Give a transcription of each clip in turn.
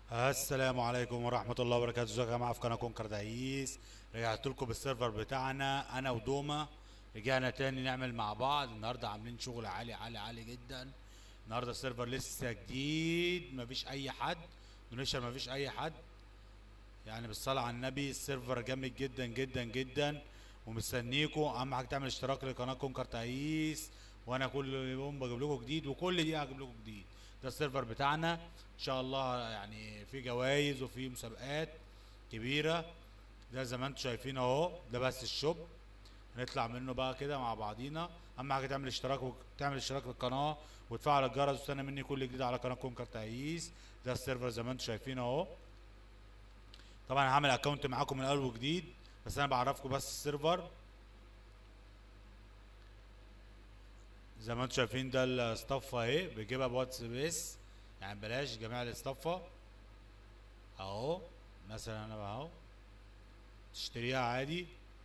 السلام عليكم ورحمة الله وبركاته ازيكم يا جماعة في قناة كونكر دعيس رجعت لكم بالسيرفر بتاعنا انا ودوما رجعنا تاني نعمل مع بعض النهاردة عاملين شغل عالي عالي عالي جدا النهاردة السيرفر لسه جديد مفيش اي حد دونيشن مفيش اي حد يعني بالصلاة على النبي السيرفر جامد جدا جدا جدا ومستنيكم اهم حاجة تعمل اشتراك لقناة كونكر تعيس وانا كل يوم بجيب لكم جديد وكل دقيقة هجيب لكم جديد ده السيرفر بتاعنا ان شاء الله يعني في جوائز وفي مسابقات كبيرة ده زي ما انتم شايفين اهو ده بس الشوب هنطلع منه بقى كده مع بعضينا اهم حاجه تعمل اشتراك وتعمل اشتراك للقناه وتفعل الجرس وتستنى مني كل جديد على قناه كونكر تعيس ده السيرفر زي ما انتم شايفين اهو طبعا هعمل اكونت معاكم من اول وجديد بس انا بعرفكم بس السيرفر زي ما انتم شايفين ده الصفة اهي بيجيبها بواتس بيس يعني بلاش جميع الصفة اهو مثلا انا بقى اهو تشتريها عادي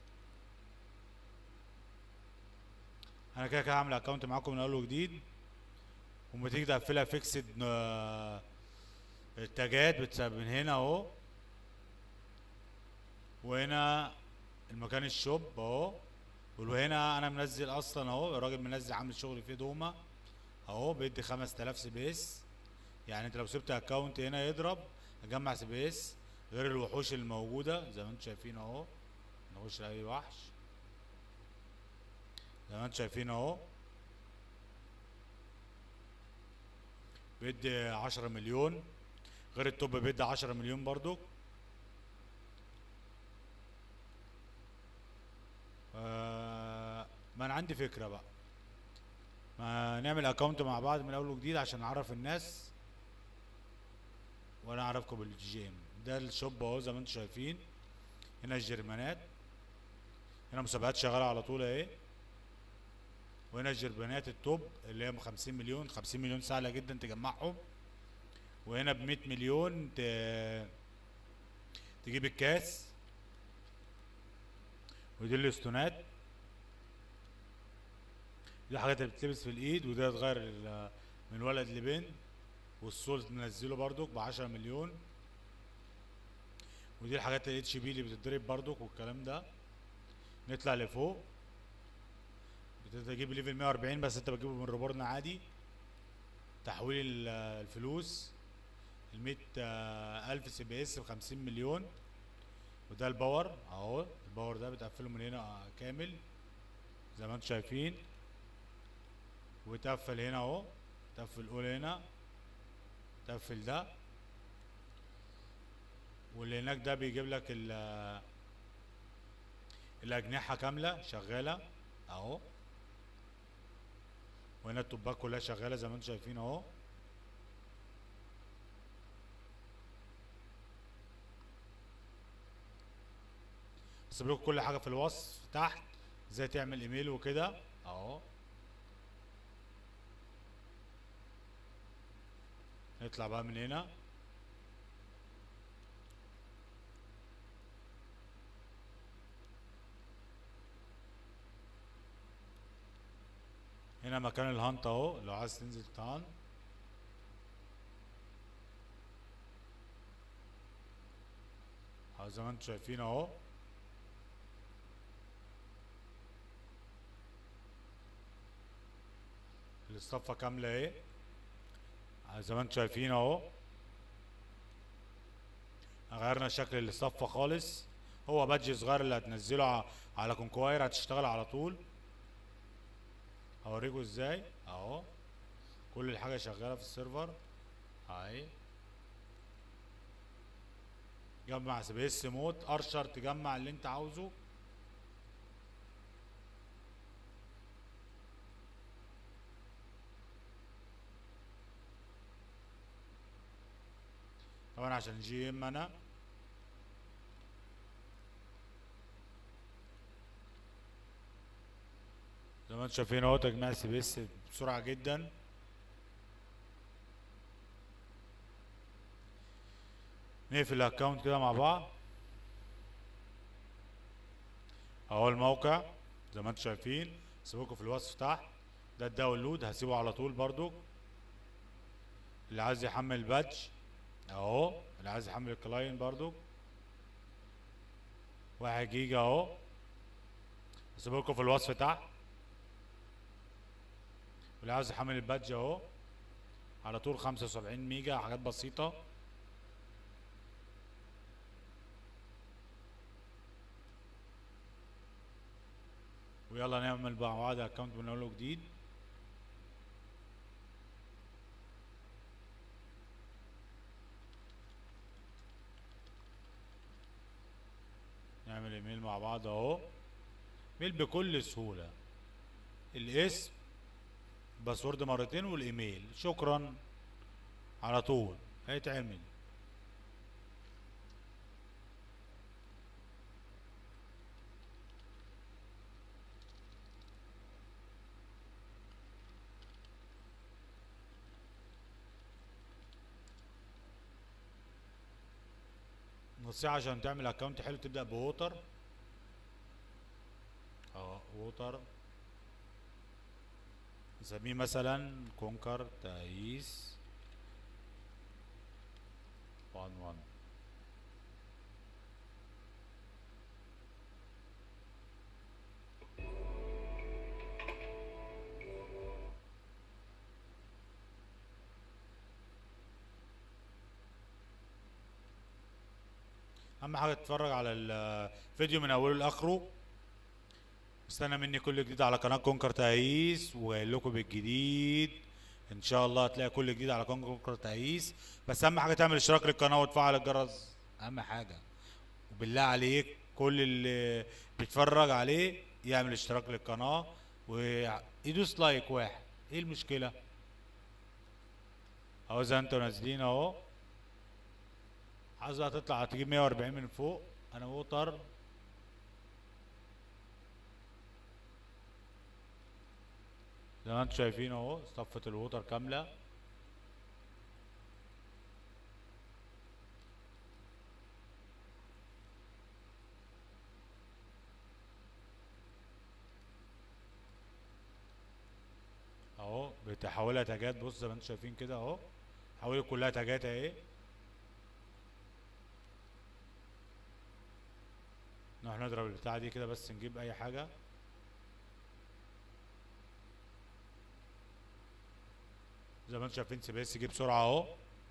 انا كده كده هعمل اكونت معاكم من اول وجديد وما تيجي تقفلها فيكسد التاجات بتساب من هنا اهو وهنا المكان الشوب اهو وهنا انا منزل اصلا اهو الراجل منزل عامل شغل فيه دوما اهو بيدي 5000 سبيس يعني انت لو سبت اكونت هنا يضرب هجمع سبيس غير الوحوش الموجودة زي ما انتم شايفين اهو نخش لاي وحش زي ما انتم شايفين اهو بيدي عشرة مليون غير التوب بيدي عشرة مليون برضو آه ما انا عندي فكرة بقى ما نعمل اكونت مع بعض من اول وجديد عشان نعرف الناس وانا اعرفكم بالجيم ده الشوب اهو زي ما انتم شايفين هنا الجرمانات هنا مسابقات شغاله على طول اهي وهنا الجربانات التوب اللي هي 50 مليون 50 مليون سهله جدا تجمعهم وهنا ب 100 مليون ت... تجيب الكاس ودي الاستونات دي حاجات اللي بتلبس في الايد وده تغير من ولد لبنت والسول ننزله بردك ب 10 مليون ودي الحاجات الاتش بي اللي بتتضرب بردك والكلام ده نطلع لفوق بتجيب ليفل 140 بس انت بتجيبه من ريبورن عادي تحويل الفلوس ال 100 الف سي بي اس ب 50 مليون وده الباور اهو الباور ده بتقفله من هنا كامل زي ما انتم شايفين وتقفل هنا اهو تقفل اول هنا تقفل ده واللي هناك ده بيجيب لك ال الاجنحه كامله شغاله اهو وهنا الطباق كلها شغاله زي ما انتم شايفين اهو هسيب لكم كل حاجه في الوصف تحت ازاي تعمل ايميل وكده اهو نطلع بقى من هنا هنا مكان الهانت اهو لو عايز تنزل تهان اهو زي ما انتم شايفين اهو الصفة كاملة اهي زي ما انتم شايفين اهو غيرنا شكل الصفة خالص هو بادج صغير اللي هتنزله على كونكواير هتشتغل على طول هوريكم ازاي اهو كل الحاجة شغالة في السيرفر اهي جمع سبيس موت ارشر تجمع اللي انت عاوزه طبعا عشان جي ام انا زي ما انتم شايفين اهو تجميع سي بي اس بسرعه جدا نقفل الاكونت كده مع بعض اهو الموقع زي ما انتم شايفين سيبوكوا في الوصف تحت ده الداونلود هسيبه على طول برضو اللي عايز يحمل بادج اهو اللي عايز يحمل الكلاين برضو واحد جيجا اهو هسيبلكوا في الوصف تحت واللي عايز يحمل البادج اهو على طول 75 ميجا حاجات بسيطة ويلا نعمل مع بعض اكونت من اول وجديد نعمل ايميل مع بعض اهو ميل بكل سهولة الاسم باسورد مرتين والايميل شكرا على طول هيتعمل نصيحة عشان تعمل اكونت حلو تبدأ بووتر اه ووتر نسميه مثلا كونكر تايس 1 1 اهم حاجه تتفرج على الفيديو من اوله لاخره استنى مني كل جديد على قناه كونكر تايس وقايل لكم بالجديد ان شاء الله هتلاقي كل جديد على كونكر تايس بس اهم حاجه تعمل اشتراك للقناه وتفعل الجرس اهم حاجه وبالله عليك كل اللي بيتفرج عليه يعمل اشتراك للقناه ويدوس لايك واحد ايه المشكله اهو زي انتوا نازلين اهو عايزها تطلع تجيب 140 من فوق انا ووتر زي ما انتم شايفين اهو صفة الووتر كاملة اهو بتحولها تاجات بص زي ما انتم شايفين كده اهو حولت كلها تاجات اهي نروح نضرب البتاعة دي كده بس نجيب اي حاجة زي ما انتم شايفين سي بي اس جه بسرعة اهو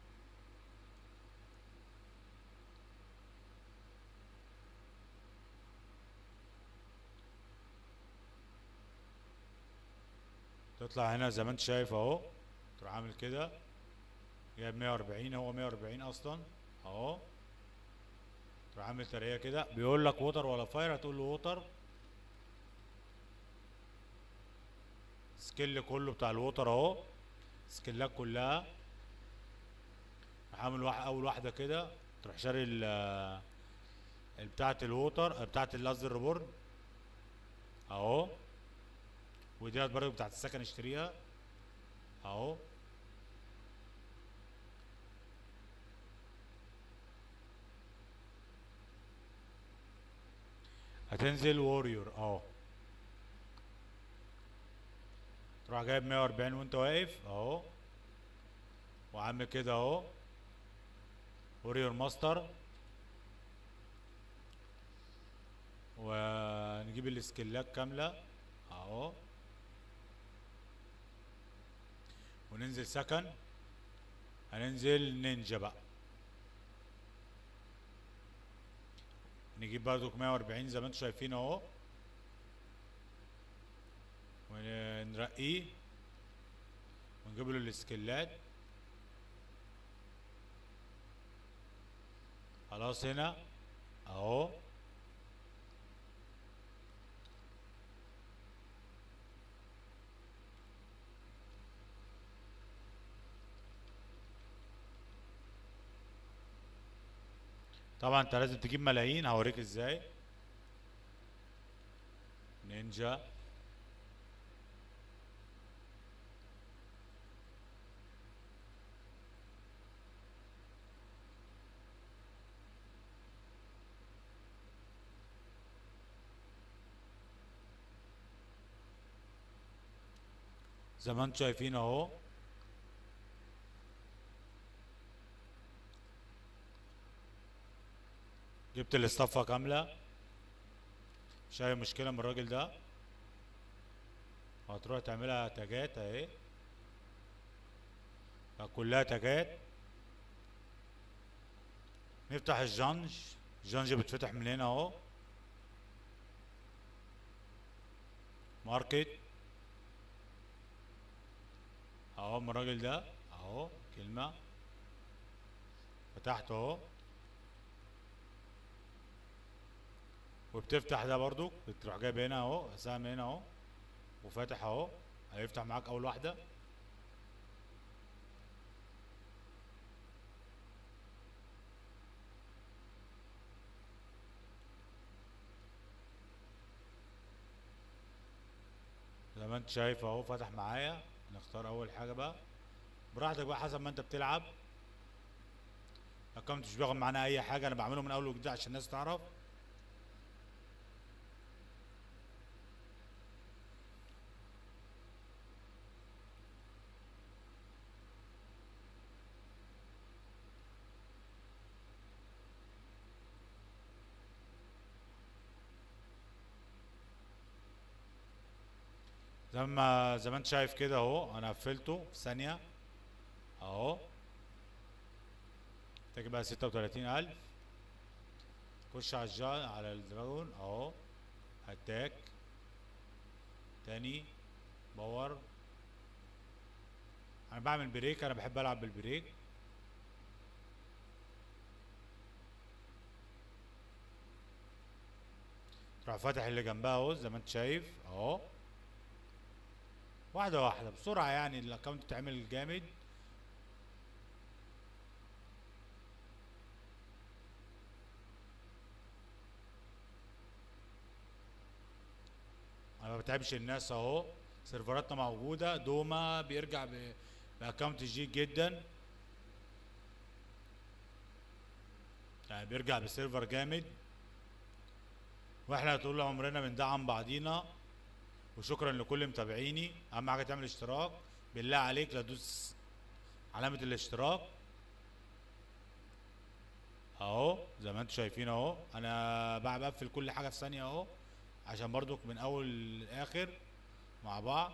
تطلع هنا زي ما انت شايف اهو تروح عامل كده جايب 140 هو 140 اصلا اهو تروح عامل ترقيه كده بيقول لك ووتر ولا فاير هتقول له ووتر سكيل كله بتاع الووتر اهو سكيلات كلها عامل واحد اول واحده كده تروح شاري ال بتاعه الووتر بتاعه قصدي الريبورد اهو وديت برضه بتاعه السكن اشتريها اهو هتنزل ووريور اهو تروح جايب 140 وانت واقف اهو وعامل كده اهو ووريور ماستر ونجيب السكيلات كاملة اهو وننزل سكن هننزل نينجا بقى نجيب برضو 140 زي ما انتم شايفين اهو ونرقيه ونجيب له السكيلات خلاص هنا اهو طبعا انت لازم تجيب ملايين هوريك ازاي نينجا زي ما انتم شايفين اهو جبت الاصطفة كاملة مش اي مشكلة من الراجل ده هتروح تعملها تاجات اهي كلها تاجات نفتح الجنج الجنج بتفتح من هنا اهو ماركت اهو من الراجل ده اهو كلمة فتحته اهو وبتفتح ده برضو بتروح جايب هنا اهو سهم هنا اهو وفاتح اهو هيفتح معاك اول واحدة زي ما انت شايف اهو فتح معايا نختار اول حاجة بقى براحتك بقى حسب ما انت بتلعب الاكونت مش بياخد معانا اي حاجة انا بعمله من اول وجديد عشان الناس تعرف زي ما زي ما انت شايف كده اهو انا قفلته في ثانية اهو تجي بقى ستة وتلاتين الف خش على الجا على الدراجون اهو اتاك تاني باور انا بعمل بريك انا بحب العب بالبريك تروح فاتح اللي جنبها اهو زي ما انت شايف اهو واحدة واحدة بسرعة يعني الاكونت يتعمل جامد انا ما بتعبش الناس اهو سيرفراتنا موجودة دوما بيرجع ب- باكونت جديد جدا يعني بيرجع بسيرفر جامد واحنا طول عمرنا بندعم بعضينا وشكرا لكل متابعيني اهم حاجه تعمل اشتراك بالله عليك لا تدوس علامه الاشتراك اهو زي ما انتم شايفين اهو انا بقى بقفل كل حاجه في ثانيه اهو عشان برضو من اول لاخر مع بعض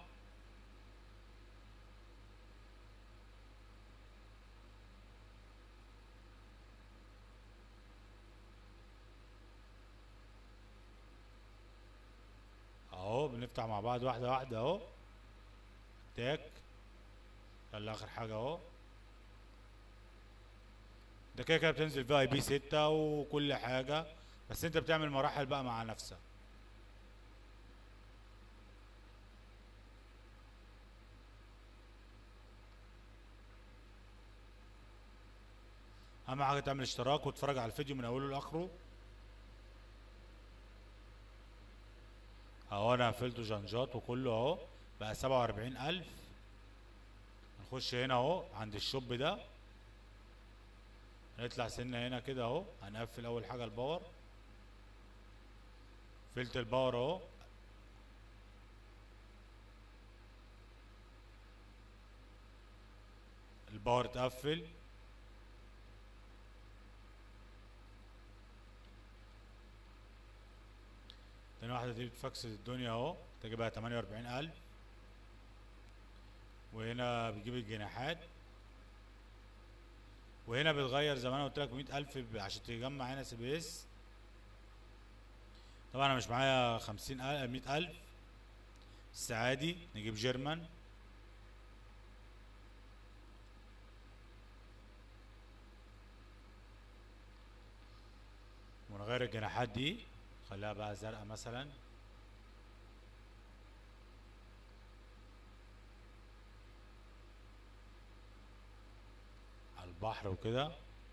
اهو بنفتح مع بعض واحده واحده اهو تاك يلا اخر حاجه اهو ده كده كده بتنزل في اي بي 6 وكل حاجه بس انت بتعمل مراحل بقى مع نفسك اهم حاجه تعمل اشتراك وتتفرج على الفيديو من اوله لاخره اهو انا قفلته جنجات وكله اهو بقى سبعة واربعين الف نخش هنا اهو عند الشوب ده نطلع سنة هنا كده اهو هنقفل اول حاجة الباور قفلت الباور اهو الباور اتقفل تاني واحدة دي بتفكس الدنيا اهو تجيبها تمانية واربعين ألف وهنا بتجيب الجناحات وهنا بتغير زي ما انا قلت لك مية ألف ب- عشان تجمع هنا سي بي اس طبعا انا مش معايا خمسين ألف مية ألف بس عادي نجيب جيرمان ونغير الجناحات دي خليها بقى زرقاء مثلا على البحر وكده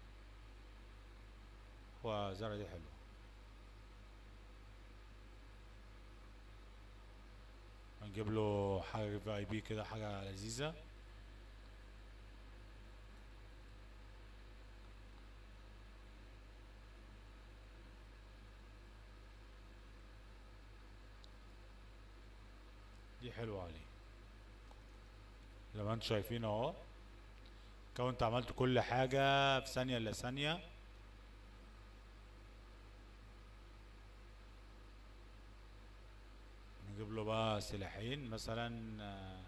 هو زرقاء دي حلوة هنجيب له حاجة في اي بي كده حاجة لذيذة دي حلوة عليه زي ما انتم شايفين اهو كونت عملت كل حاجة في ثانية الا ثانية نجيب له بقى سلاحين مثلا آه،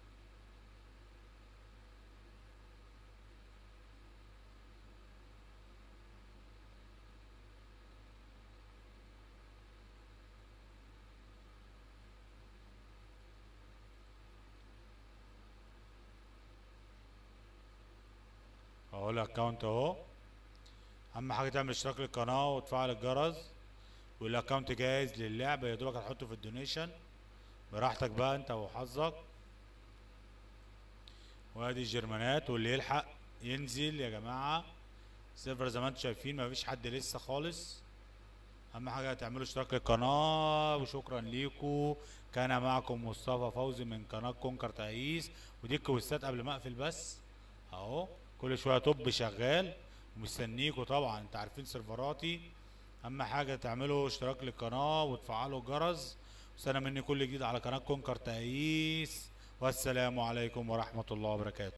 اهو الاكونت اهو اهم حاجه تعمل اشتراك للقناه وتفعل الجرس والاكونت جاهز للعب يا دوبك هتحطه في الدونيشن براحتك بقى انت وحظك وادي الجرمانات واللي يلحق ينزل يا جماعه سيرفر زي ما انتم شايفين مفيش حد لسه خالص اهم حاجه تعملوا اشتراك للقناه وشكرا ليكم كان معكم مصطفى فوزي من قناه كونكر تقيس ودي الكويستات قبل ما اقفل بس اهو كل شويه طب شغال ومستنيكوا طبعا انت عارفين سيرفراتي اهم حاجه تعملوا اشتراك للقناه وتفعلوا الجرس وسنه مني كل جديد على قناه كونكر تقيس والسلام عليكم ورحمه الله وبركاته